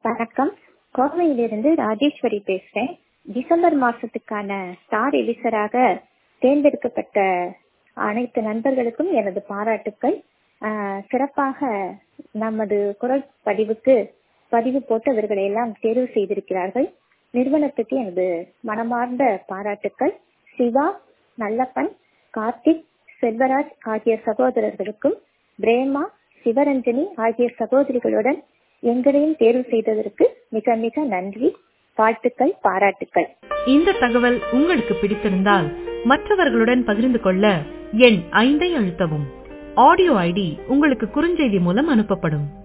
வணக்கம் கோவையிலிருந்து ராஜேஸ்வரி பேசுறேன் டிசம்பர் மாசத்துக்கான ஸ்டார் எடிசராக தேர்ந்தெடுக்கப்பட்ட அனைத்து நண்பர்களுக்கும் எனது பாராட்டுக்கள் ஆஹ் சிறப்பாக நமது குரல் பதிவுக்கு பதிவு போட்டு அவர்களை எல்லாம் தேர்வு செய்திருக்கிறார்கள் நிறுவனத்துக்கு எனது மனமார்ந்த பாராட்டுக்கள் சிவா நல்லப்பன் கார்த்திக் செல்வராஜ் ஆகிய சகோதரர்களுக்கும் பிரேமா சிவரஞ்சனி ஆகிய சகோதரிகளுடன் எங்களையும் தேர்வு செய்ததற்கு மிக மிக நன்றி வாழ்த்துக்கள் பாராட்டுக்கள் இந்த தகவல் உங்களுக்கு பிடித்திருந்தால் மற்றவர்களுடன் பகிர்ந்து கொள்ள எண் ஐந்தை அழுத்தவும் ஆடியோ ஐடி உங்களுக்கு குறுஞ்செய்தி மூலம் அனுப்பப்படும்